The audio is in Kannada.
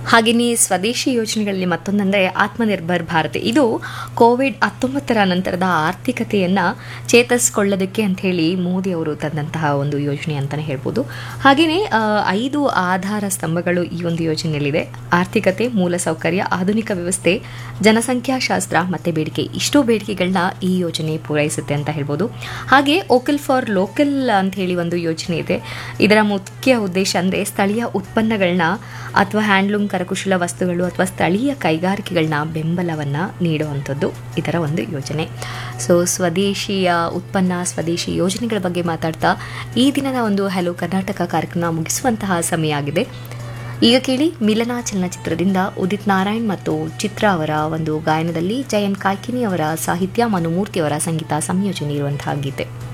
ಹಾಗೆಯೇ ಸ್ವದೇಶಿ ಯೋಜನೆಗಳಲ್ಲಿ ಮತ್ತೊಂದಂದರೆ ಆತ್ಮನಿರ್ಭರ್ ಭಾರತ್ ಇದು ಕೋವಿಡ್ ಹತ್ತೊಂಬತ್ತರ ನಂತರದ ಆರ್ಥಿಕತೆಯನ್ನು ಚೇತರಿಸಿಕೊಳ್ಳೋದಕ್ಕೆ ಅಂತ ಹೇಳಿ ಮೋದಿ ಅವರು ತಂದಂತಹ ಒಂದು ಯೋಜನೆ ಅಂತಲೇ ಹೇಳ್ಬೋದು ಹಾಗೆಯೇ ಆ, ಐದು ಆಧಾರ ಸ್ತಂಭಗಳು ಈ ಒಂದು ಯೋಜನೆಯಲ್ಲಿದೆ ಆರ್ಥಿಕತೆ ಮೂಲಸೌಕರ್ಯ ಆಧುನಿಕ ವ್ಯವಸ್ಥೆ ಜನಸಂಖ್ಯಾಶಾಸ್ತ್ರ ಮತ್ತು ಬೇಡಿಕೆ ಇಷ್ಟು ಬೇಡಿಕೆಗಳನ್ನ ಈ ಯೋಜನೆ ಪೂರೈಸುತ್ತೆ ಅಂತ ಹೇಳ್ಬೋದು ಹಾಗೆ ಓಕಲ್ ಫಾರ್ ಲೋಕಲ್ ಅಂತ ಹೇಳಿ ಒಂದು ಯೋಜನೆ ಇದೆ ಇದರ ಮುಖ್ಯ ಉದ್ದೇಶ ಅಂದರೆ ಸ್ಥಳೀಯ ಉತ್ಪನ್ನಗಳನ್ನ ಅಥವಾ ಹ್ಯಾಂಡ್ಲೂಮ್ ಕರಕುಶಲ ವಸ್ತುಗಳು ಅಥವಾ ಸ್ಥಳೀಯ ಕೈಗಾರಿಕೆಗಳನ್ನ ಬೆಂಬಲವನ್ನು ನೀಡುವಂಥದ್ದು ಇದರ ಒಂದು ಯೋಜನೆ ಸೊ ಸ್ವದೇಶಿಯ ಉತ್ಪನ್ನ ಸ್ವದೇಶಿ ಯೋಜನೆಗಳ ಬಗ್ಗೆ ಮಾತಾಡ್ತಾ ಈ ದಿನದ ಒಂದು ಹಲೋ ಕರ್ನಾಟಕ ಕಾರ್ಯಕ್ರಮ ಮುಗಿಸುವಂತಹ ಸಮಯ ಆಗಿದೆ ಈಗ ಕೇಳಿ ಮಿಲನ ಚಲನಚಿತ್ರದಿಂದ ಉದಿತ್ ನಾರಾಯಣ್ ಮತ್ತು ಚಿತ್ರ ಅವರ ಒಂದು ಗಾಯನದಲ್ಲಿ ಜಯಂತ್ ಕಾಯ್ಕಿನಿ ಅವರ ಸಾಹಿತ್ಯ ಮನುಮೂರ್ತಿ ಅವರ ಸಂಗೀತ ಸಂಯೋಜನೆ ಇರುವಂತಹ ಗೀತೆ